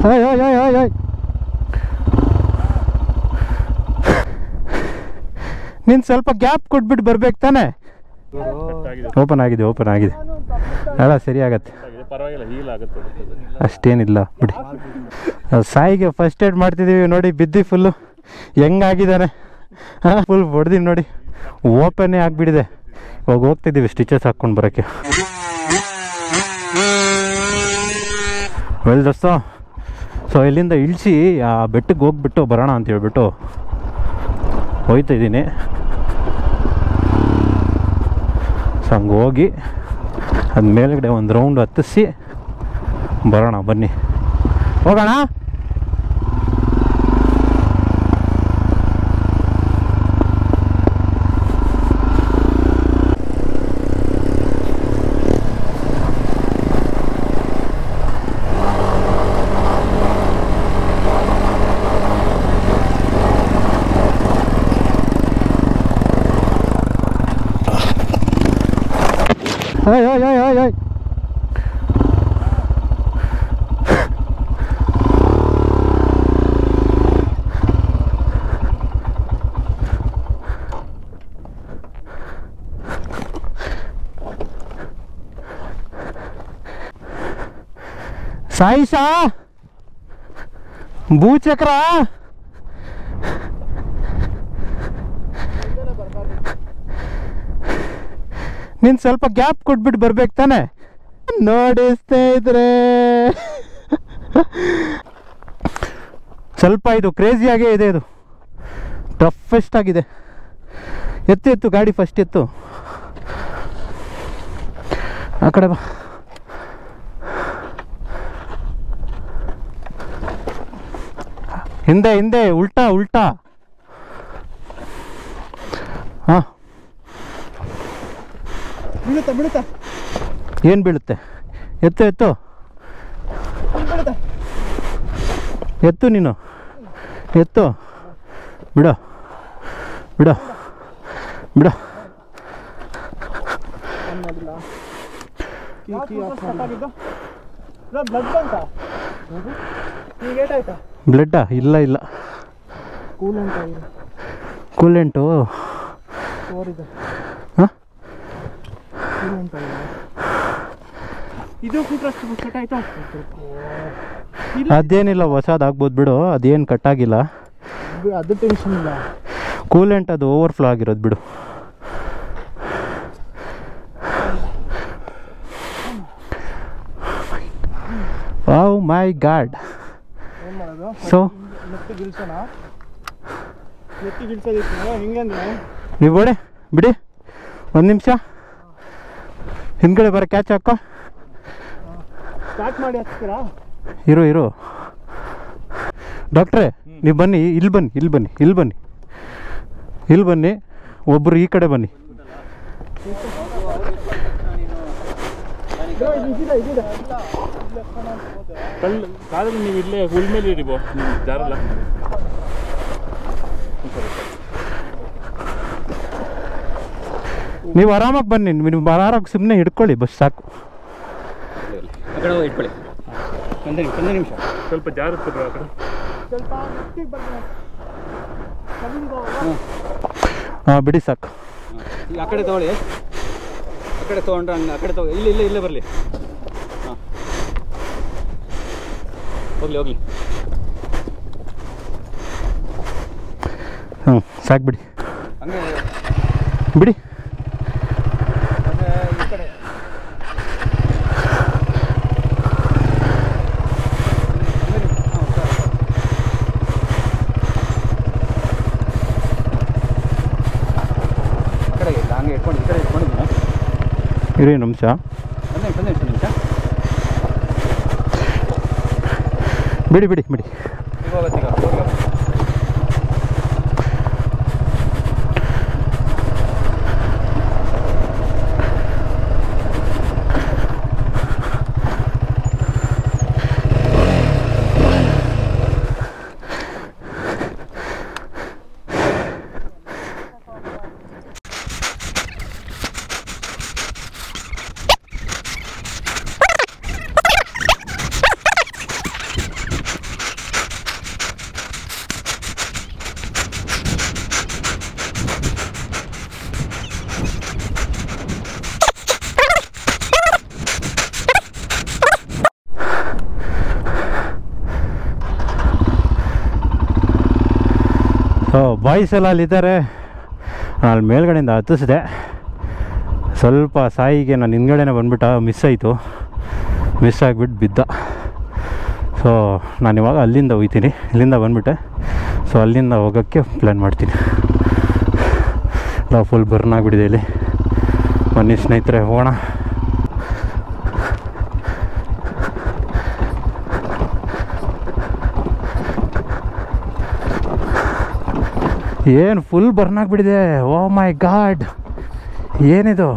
ಓಯ್ ಓಯ್ ಓಯ್ ಓಯ್ ಓಯ್ ನೀನು ಸ್ವಲ್ಪ ಗ್ಯಾಪ್ ಕೊಟ್ಬಿಟ್ಟು ಬರ್ಬೇಕು ತಾನೆ ಓಪನ್ ಆಗಿದೆ ಓಪನ್ ಆಗಿದೆ ಅಲ್ಲ ಸರಿ ಆಗತ್ತೆ ಪರವಾಗಿಲ್ಲ ಹೀಲ್ ಆಗುತ್ತೆ ಅಷ್ಟೇನಿಲ್ಲ ಬಿಡಿ ನಾವ್ ಸಾಯಿಗೆ ಫಸ್ಟ್ ಏಡ್ ಮಾಡ್ತಿದ್ದೀವಿ ನೋಡಿ ಬಿದ್ದಿ ಫುಲ್ಲು ಹೆಂಗಾಗಿದ್ದಾನೆ ಹಾಂ ಫುಲ್ ಹೊಡೆದಿ ನೋಡಿ ಓಪನ್ನೇ ಆಗಿಬಿಟ್ಟಿದೆ ಇವಾಗ ಹೋಗ್ತಿದ್ದೀವಿ ಸ್ಟಿಚಸ್ ಹಾಕ್ಕೊಂಡು ಬರೋಕ್ಕೆ ವೆಲ್ ದೋಸ್ತ ಸೊ ಇಲ್ಲಿಂದ ಇಳಿಸಿ ಆ ಬೆಟ್ಟಕ್ಕೆ ಹೋಗ್ಬಿಟ್ಟು ಬರೋಣ ಅಂತ ಹೇಳ್ಬಿಟ್ಟು ಹೋಯ್ತಾ ಇದ್ದೀನಿ ಸೊ ಹಂಗೆ ಹೋಗಿ ಅದು ಮೇಲ್ಗಡೆ ಒಂದು ರೌಂಡ್ ಹತ್ತಿಸಿ ಬರೋಣ ಬನ್ನಿ ಹೋಗೋಣ ಓಯ್ ಓಯ್ ಓಯ್ ಓಯ್ ಓಯ್ ಸಾಯಿಷಾ ಭೂಚಕ್ರ ನೀನು ಸ್ವಲ್ಪ ಗ್ಯಾಪ್ ಕೊಟ್ಬಿಟ್ಟು ಬರ್ಬೇಕು ತಾನೆ ನೋಡಿ ಸ್ನೇಹಿತರೆ ಸ್ವಲ್ಪ ಇದು ಕ್ರೇಜಿಯಾಗೇ ಇದೆ ಇದು ಟಫೆಸ್ಟ್ ಆಗಿದೆ ಎತ್ತು ಎತ್ತು ಗಾಡಿ ಫಸ್ಟ್ ಎತ್ತು ಆ ಕಡೆ ಬಾ ಹಿಂದೆ ಹಿಂದೆ ಉಲ್ಟಾ ಉಲ್ಟಾ ಹಾಂ ಬೀಳುತ್ತಾ ಬೀಳುತ್ತಾ ಏನು ಬೀಳುತ್ತೆ ಎತ್ತು ಎತ್ತು ಬೀಳುತ್ತಾ ಎತ್ತು ನೀನು ಎತ್ತು ಬಿಡು ಬಿಡು ಬಿಡು ಅನ್ನೋದಿಲ್ಲ ಕೀ ಕೀ ಆಫ್ ಆಗಿದ್ದು ಬ್ಲಡ್ ಬಂತ ಈಗ ಏಟಾಯ್ತಾ ಬ್ಲಡ್ಡಾ ಇಲ್ಲ ಇಲ್ಲ ಕೂಲ್ ಅಂತ ಇದೆ ಕೂಲೆಂಟು ತೋರಿದೆ ಹಾಂ ಕೂಲ್ ಅಂತ ಇದೆ ಇದು ಕೂತ್ರಷ್ಟು ಕಟ್ ಆಯ್ತಾ ಇಲ್ಲ ಅದೇನಿಲ್ಲ ಹೊಸದು ಆಗ್ಬೋದು ಬಿಡು ಅದೇನು ಕಟ್ಟಾಗಿಲ್ಲ ಬಿ- ಅದು ಟೆನ್ಷನ್ ಇಲ್ಲ ಕೂಲೆಂಟ್ ಅದು ಓವರ್ಫ್ಲೋ ಆಗಿರೋದು ಬಿಡು ಓ ಮೈ ಗಾಡ್ ಏನು ಮಾಡೋದು ಸೊ ನೆತ್ತಿ ಗಿಲ್ಸೋಣ ನೆತ್ತಿ ಗಿಲ್ಸೋದಿತ್ತು ಹಿಂಗಂದ್ರೆ ನೀವು ಬಿಡಿ ಬಿಡಿ ಒಂದು ನಿಮಿಷ ಹಿಂದ್ಗಡೆ ಬರೋ ಕ್ಯಾಚ್ ಹಾಕೋ ಸ್ಟಾರ್ಟ್ ಮಾಡಿ ಹಚ್ತೀರಾ ಇರು ಇರು ಡಾಕ್ಟ್ರೇ ನೀವು ಬನ್ನಿ ಇಲ್ಲಿ ಬನ್ನಿ ಇಲ್ಲಿ ಬನ್ನಿ ಇಲ್ಲಿ ಬನ್ನಿ ಇಲ್ಲಿ ಬನ್ನಿ ಒಬ್ಬರು ಈ ಕಡೆ ಬನ್ನಿ ಇದಿದೆ ಇದಿದೆ ಕಲ್ಲು ಕಾಲಲ್ಲಿ ನೀವು ಇಲ್ಲೇ ಹುಲ್ ಮೇಲೆ ಇರಿ ಬೋ ನೀವು ಜಾರಲ್ಲ ನೀವು ಆರಾಮಾಗಿ ಬನ್ನಿ ನೀವು ಆರಾಮಾಗಿ ಸುಮ್ಮನೆ ಹಿಡ್ಕೊಳ್ಳಿ ಬಸ್ ಸಾಕು ಆ ಕಡೆ ಹೋಗಿ ಇಟ್ಕೊಳ್ಳಿ ಒಂದೇ ನಿಮಿಷ ಒಂದೇ ನಿಮಿಷ ಸ್ವಲ್ಪ ಜಾರುತ್ತೆ bro ಆ ಕಡೆ ಸ್ವಲ್ಪ ನೆತ್ತಿಗೆ ಬರ್ತೀನಿ ಹಾಂ ಬಿಡಿ ಸಾಕು ಈಗ ಆ ಕಡೆ ತಗೊಳ್ಳಿ ಆ ಕಡೆ ತೊಗೊಂಡ್ರೆ ಹಂಗೆ ಆ ಕಡೆ ತಗೋ ಇಲ್ಲಿ ಇಲ್ಲೇ ಇಲ್ಲೇ ಬರಲಿ ಹಾಂ ಹೋಗ್ಲಿ ಹೋಗ್ಲಿ ಹ್ಞೂ ಸಾಕು ಬಿಡಿ ಹಂಗೆ ಬಿಡಿ ಹಂಗೆ ಈ ಕಡೆ ಆ ಕಡೆಗೆ ಇಲ್ಲ ಹಂಗೆ ಇಟ್ಕೊಂಡು ಈ ಕಡೆ ಇಟ್ಕೊಂಡಿದ್ದೀನಿ ಇರಿ ನಿಮಿಷ ಒಂದೇ ಒಂದೇ ನಿಮಿಷ ನಿಮಿಷ ಬಿಡಿ ಬಿಡಿ ಬಿಡಿ ಈಗ ಹೋಗುತ್ತೆ ಈಗ ಹೋಗಿ ಹೋಗಿ. ಸೊ ಬಾಯ್ಸ್ ಎಲ್ಲ ಅಲ್ಲಿದ್ದಾರೆ ನಾನು ಅಲ್ಲಿ ಮೇಲ್ಗಡೆಯಿಂದ ಹತ್ತಿಸಿದೆ ಸ್ವಲ್ಪ ಸಾಯಿಗೆ ನಾನು ಹಿಂದ್ಗಡೆನೇ ಬಂದ್ಬಿಟ್ಟ ಮಿಸ್ ಆಯಿತು ಮಿಸ್ ಆಗಿಬಿಟ್ಟು ಬಿದ್ದ ಸೊ ನಾನು ಇವಾಗ ಅಲ್ಲಿಂದ ಹೋಗ್ತೀನಿ ಇಲ್ಲಿಂದ ಬಂದ್ಬಿಟ್ಟೆ ಸೊ ಅಲ್ಲಿಂದ ಹೋಗೋಕ್ಕೆ ಪ್ಲ್ಯಾನ್ ಮಾಡ್ತೀನಿ ನಾವು ಫುಲ್ ಬರ್ನ್ ಆಗಿಬಿಟ್ಟಿದೆ ಇಲ್ಲಿ ಬನ್ನಿ ಸ್ನೇಹಿತರೆ ಹೋಗೋಣ ಏನು ಫುಲ್ ಬರ್ನ್ ಆಗಿಬಿಟ್ಟಿದೆ ಓ ಮೈ ಗಾಡ್ ಏನಿದು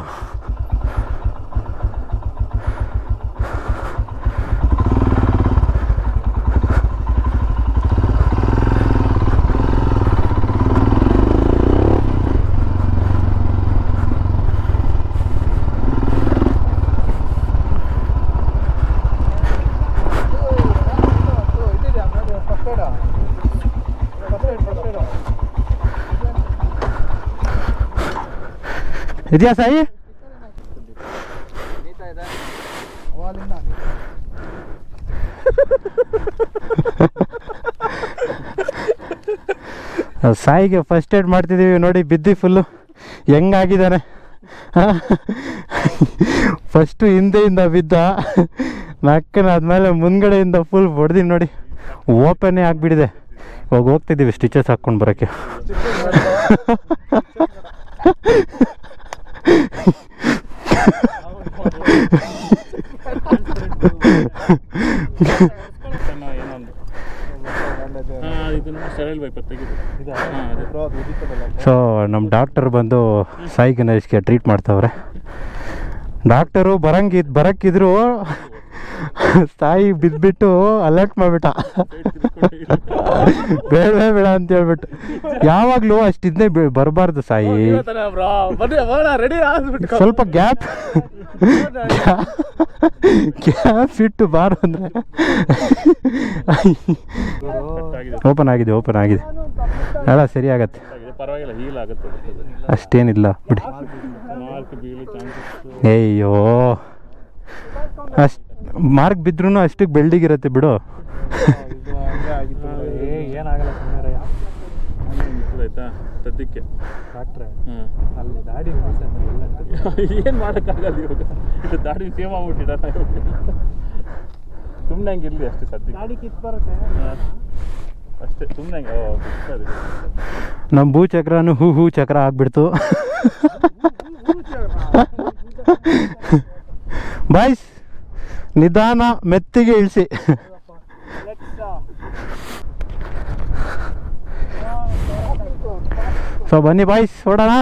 ಇದಿದೆಯಾ first aid first aid first aid ಇದೆಯಾ ಸಾಯಿ ಅವಾಲಿಂದ ಸಾಯಿಗೆ ಫಸ್ಟ್ ಏಡ್ ಮಾಡ್ತಿದ್ದೀವಿ ನೋಡಿ ಬಿದ್ದಿ ಫುಲ್ಲು ಹೆಂಗಾಗಿದ್ದಾನೆ ಫಸ್ಟು ಹಿಂದೆಯಿಂದ ಬಿದ್ದ ನಕ್ಕನ ಆದಮೇಲೆ ಮುಂದ್ಗಡೆಯಿಂದ ಫುಲ್ ಹೊಡೆದಿ ನೋಡಿ ಓಪನ್ನೇ ಆಗಿಬಿಟ್ಟಿದೆ ಇವಾಗ ಹೋಗ್ತಿದ್ದೀವಿ ಸ್ಟಿಚಸ್ ಹಾಕ್ಕೊಂಡು ಬರೋಕ್ಕೆ ಸಣ್ಣ ಏನೋ ಒಂದು ಹಾಂ ಇದನ್ನು ಸ್ಟೆರೈಲ್ ವೈಪರ್ ತೆಗೆದು ಹಾಂ ಅದೇ ಬ್ರೋ ಅದು ಉದಿತದಲ್ಲ ಸೊ ನಮ್ಮ ಡಾಕ್ಟರ್ ಬಂದು ಸಾಯಿ ಗಣೇಶ್ಗೆ ಟ್ರೀಟ್ ಮಾಡ್ತಾವ್ರೆ ಡಾಕ್ಟರು ಬರಂಗಿ ಬರಕ್ಕಿದ್ರು ಸಾಯಿ ಬಿದ್ದುಬಿಟ್ಟು ಅಲರ್ಟ್ ಮಾಡಿಬಿಟ್ಟ ಬೇಡ ಬೇಡ ಅಂತ ಹೇಳ್ಬಿಟ್ಟು ಯಾವಾಗಲೂ ಅಷ್ಟಿದ್ನೇ ಬರಬಾರ್ದು ಸಾಯಿ ರೆಡಿ ಆಗ್ಬಿಟ್ಟು ಸ್ವಲ್ಪ ಗ್ಯಾಪ್ ಗ್ಯಾಪ್ ಇಟ್ಟು ಬಾರು ಅಂದರೆ ಆಗಿದೆ ಓಪನ್ ಆಗಿದೆ ಓಪನ್ ಆಗಿದೆ ಎಲ್ಲ ಸರಿ ಆಗತ್ತೆ ಆಗಿದೆ ಪರವಾಗಿಲ್ಲ ಹೀಲ್ ಆಗುತ್ತೆ ಅದು. ಅಷ್ಟೇನಿಲ್ಲ ಬಿಡಿ ಮಾರ್ಕ್ ಬೀಳಿ ಚಾನ್ಸಸ್ ಅಯ್ಯೋ ಅಷ್ಟು ಮಾರ್ಕ್ ಬಿದ್ರೂ ಅಷ್ಟಕ್ಕೆ ಬೆಳ್ಡಿಗಿರತ್ತೆ ಬಿಡು ಇದು ಹಂಗೆ ಆಗಿತ್ತು ಏ ಏನಾಗಲ್ಲ ಸುಮ್ಮನೆ ಆಯ್ತಾ ಸದ್ಯಕ್ಕೆ ಡಾಕ್ಟ್ರೆ ಹ್ಞೂ ಅಲ್ಲಿ ದಾಡಿ ಎಲ್ಲ ಏನು ಮಾಡೋಕ್ಕಾಗಲ್ಲ ಇವಾಗ ಇದು ದಾಡಿ ಸೇವ್ ಆಗ್ಬಿಟ್ಟಿಡ ಸುಮ್ಮನೆ ಹಂಗೆ ಇರಲಿ ಅಷ್ಟೇ ಸದ್ಯಕ್ಕೆ ದಾಡಿ ಕಿತ್ ಬರುತ್ತೆ ಹಾ. ಅಷ್ಟೇ ಸುಮ್ಮನೆ ಹಂಗೆ ಓ ಸರಿ ನಮ್ಮ ಭೂ ಚಕ್ರನು ಹೂ ಹೂ ಚಕ್ರ ಆಗ್ಬಿಡ್ತು ಬಾಯ್ಸ್ ನಿಧಾನ ಮೆತ್ತಿಗೆ ಇಳಿಸಿ ಸೊ ಬನ್ನಿ ಬಾಯ್ಸ್ ಹೊಡೋಣ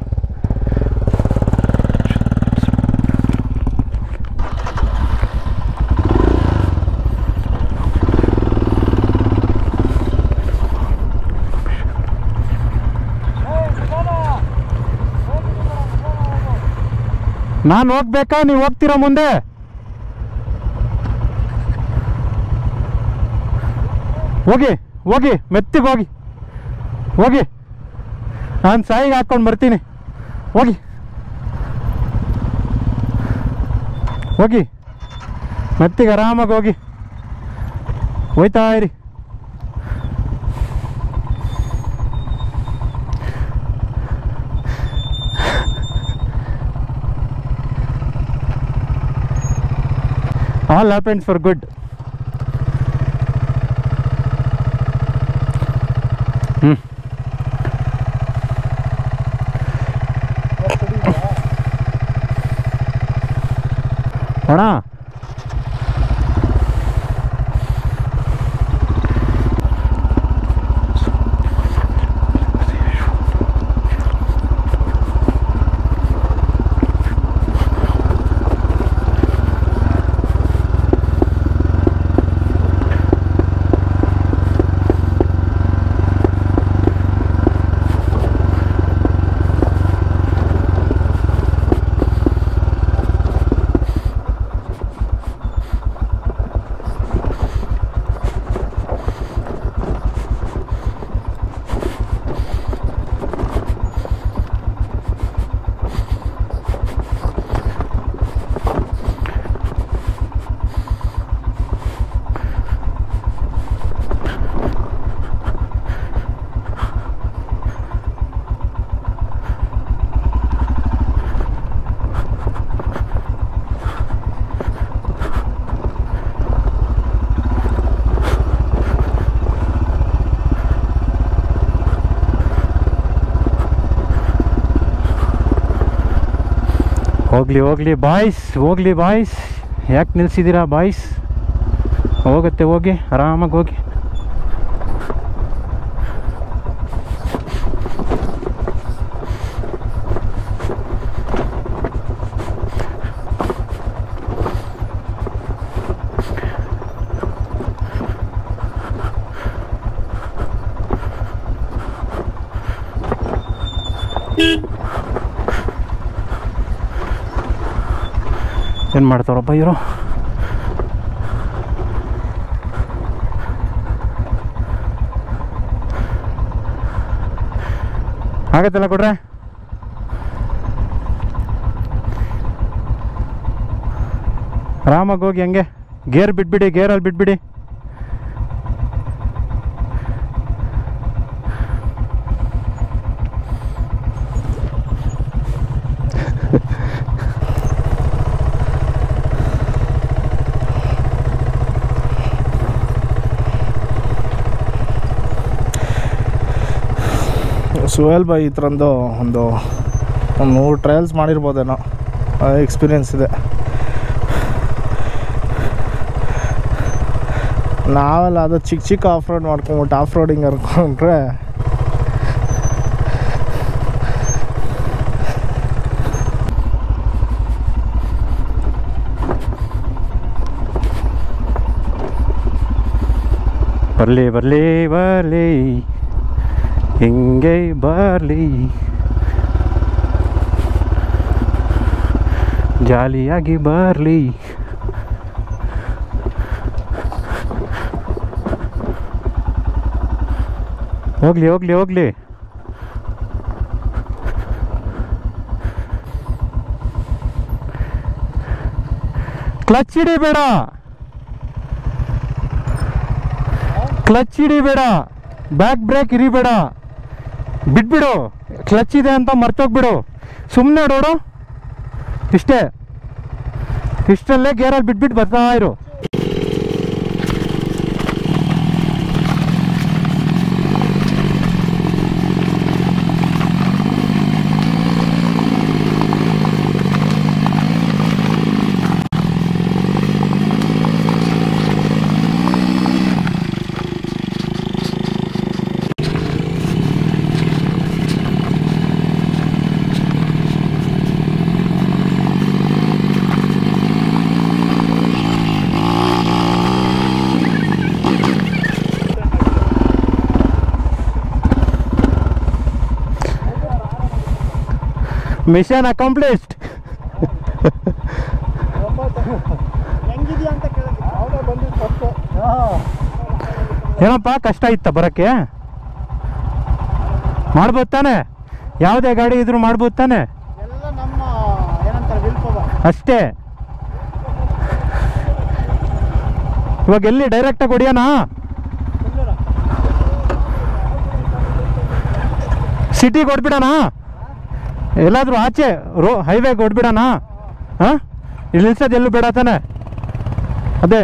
ನಾನು ಹೋಗ್ಬೇಕಾ ನೀವು ಹೋಗ್ತೀರಾ ಮುಂದೆ ಹೋಗಿ ಹೋಗಿ ಮೆತ್ತಿಗೆ ಹೋಗಿ ಹೋಗಿ ನಾನು ಸಾಯಿಗೆ ಹಾಕ್ಕೊಂಡು ಬರ್ತೀನಿ ಹೋಗಿ ಹೋಗಿ ಮೆತ್ತಿಗೆ ಆರಾಮಾಗಿ ಹೋಗಿ ಹೋಯ್ತಾ ಇರಿ ಆಲ್ ಹ್ಯಾಪನ್ಸ್ ಫಾರ್ ಗುಡ್ ಹ್ಞೂ ಅಣ್ಣ ಹೋಗ್ಲಿ ಹೋಗ್ಲಿ ಬಾಯ್ಸ್ ಹೋಗ್ಲಿ ಬಾಯ್ಸ್ ಯಾಕೆ ನಿಲ್ಸಿದ್ದೀರಾ ಬಾಯ್ಸ್ ಹೋಗುತ್ತೆ ಹೋಗಿ ಆರಾಮಾಗಿ ಹೋಗಿ ಏನು ಮಾಡ್ತಾರಪ್ಪ ಇವರು ಆಗತ್ತಲ್ಲ ಕೊಡ್ರೆ ಆರಾಮಾಗಿ ಹೋಗಿ ಹಂಗೆ ಗೇರ್ ಬಿಟ್ಬಿಡಿ ಗೇರಲ್ಲಿ ಬಿಟ್ಬಿಡಿ ಸುಹೇಲ್ ಬಾಯ್ ಈ ಥರಂದು ಒಂದು ಒಂದು ನೂರು ಟ್ರಯಲ್ಸ್ ಮಾಡಿರ್ಬೋದೇನೋ ಎಕ್ಸ್ಪೀರಿಯನ್ಸ್ ಇದೆ ನಾವೆಲ್ಲ ಅದು ಚಿಕ್ಕ ಚಿಕ್ಕ ಆಫ್ ರೋಡ್ ಮಾಡ್ಕೊಂಬಿಟ್ಟು ಆಫ್ ರೋಡಿಂಗ್ ಹರ್ಕೊಂಡ್ರೆ ಬರಲಿ ಬರಲಿ ಬರಲಿ ಹಿಂಗೆ ಬರಲಿ ಜಾಲಿಯಾಗಿ ಬರಲಿ ಹೋಗ್ಲಿ ಹೋಗ್ಲಿ ಹೋಗ್ಲಿ ಕ್ಲಚ್ ಹಿಡಿಬೇಡ ಕ್ಲಚ್ ಹಿಡಿಬೇಡ ಬ್ಯಾಕ್ ಬ್ರೇಕ್ ಹಿರಿಬೇಡ ಬಿಟ್ಬಿಡು ಕ್ಲಚ್ ಇದೆ ಅಂತ ಮರ್ತೋಗ್ಬಿಡು ಸುಮ್ಮನೆ ನೋಡು ಇಷ್ಟೇ ಇಷ್ಟರಲ್ಲೇ ಗೇರಲ್ಲಿ ಬಿಟ್ಬಿಟ್ಟು ಬರ್ತಾ ಇರು ಮಿಷನ್ ಅಕಾಂಪ್ಲಿಷ್ಡ್ ಹೆಂಗಿದ್ಯಾ ಅಂತ ಕೇಳಿದ್ವಿ ಅವನೇ ಬಂದಿದ್ದು ಫಸ್ಟು ಏನಪ್ಪ ಕಷ್ಟ ಇತ್ತ ಬರೋಕ್ಕೆ ಮಾಡ್ಬೋದು ತಾನೆ ಯಾವುದೇ ಗಾಡಿ ಇದ್ರೂ ಮಾಡ್ಬೋದು ತಾನೆ ಎಲ್ಲ ನಮ್ಮ ಏನಂತಾರೆ ವಿಲ್ಪವ ಅಷ್ಟೇ ಇವಾಗ ಎಲ್ಲಿ ಡೈರೆಕ್ಟಾಗಿ ಹೊಡಿಯೋಣ ಸಿಟಿಗೆ ಹೊಡ್ಬಿಡೋಣ ಎಲ್ಲಾದರೂ ಆಚೆ ರೋ ಹೈವೇಗೆ ಹೊಡ್ಬಿಡೋಣ ಹಾಂ ಇಲ್ಲಿ ನಿಲ್ಸೋದು ಎಲ್ಲೂ ಬೇಡ ತಾನೆ ಅದೇ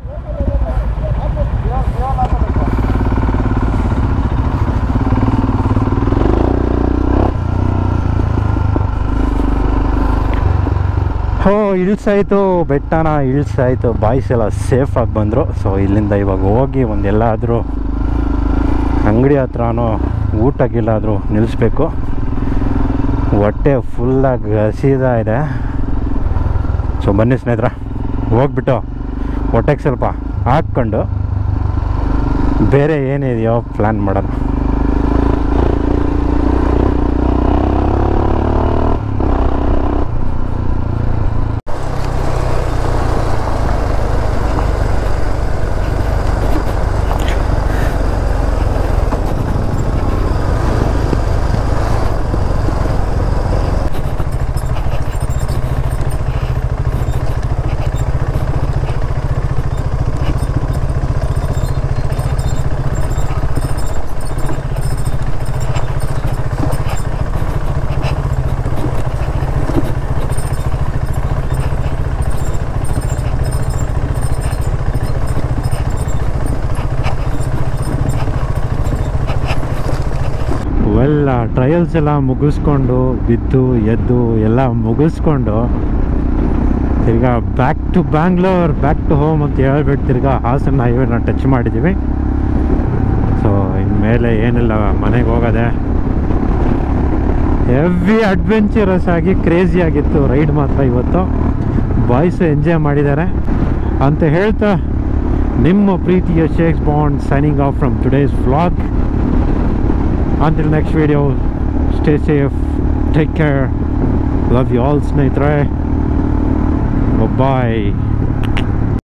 ಹೋ ಇಳಿಸಾಯ್ತು ಬೆಟ್ಟನ ಇಳಿಸಾಯ್ತು ಬಾಯ್ಸ್ ಎಲ್ಲ ಸೇಫಾಗಿ ಬಂದರು ಸೊ ಇಲ್ಲಿಂದ ಇವಾಗ ಹೋಗಿ ಒಂದೆಲ್ಲಾದರೂ ಅಂಗಡಿ ಹತ್ರನೋ ಊಟಕ್ಕಿಲ್ಲಾದರೂ ನಿಲ್ಲಿಸ್ಬೇಕು ಹೊಟ್ಟೆ ಫುಲ್ಲಾಗಿ ಹಸಿದ ಇದೆ ಸೊ ಬನ್ನಿ ಸ್ನೇಹಿತರ ಹೋಗ್ಬಿಟ್ಟು ಹೊಟ್ಟೆಗೆ ಸ್ವಲ್ಪ ಹಾಕ್ಕೊಂಡು ಬೇರೆ ಏನಿದೆಯೋ ಪ್ಲ್ಯಾನ್ ಮಾಡೋಣ ಟ್ರಯಲ್ಸ್ ಎಲ್ಲ ಮುಗಿಸ್ಕೊಂಡು ಬಿದ್ದು ಎದ್ದು ಎಲ್ಲ ಮುಗಿಸ್ಕೊಂಡು ತಿರ್ಗಾ back to Bangalore back to home ಅಂತ ಹೇಳ್ಬಿಟ್ಟು ತಿರ್ಗಾ ಹಾಸನ ಹೈವೇನ ಟಚ್ ಮಾಡಿದ್ದೀವಿ ಸೊ ಇನ್ಮೇಲೆ ಏನಿಲ್ಲ ಮನೆಗೆ ಹೋಗೋದೆ ಹೆವಿ ಅಡ್ವೆಂಚರಸ್ ಆಗಿ ಕ್ರೇಜಿ ಆಗಿತ್ತು ರೈಡ್ ಮಾತ್ರ ಇವತ್ತು ಬಾಯ್ಸು ಎಂಜಾಯ್ ಮಾಡಿದ್ದಾರೆ ಅಂತ ಹೇಳ್ತಾ ನಿಮ್ಮ ಪ್ರೀತಿಯ Shakes Bond signing off from today's vlog until next video stay safe take care love you all ಸ್ನೇಹಿತರೆ ಬಾಯ್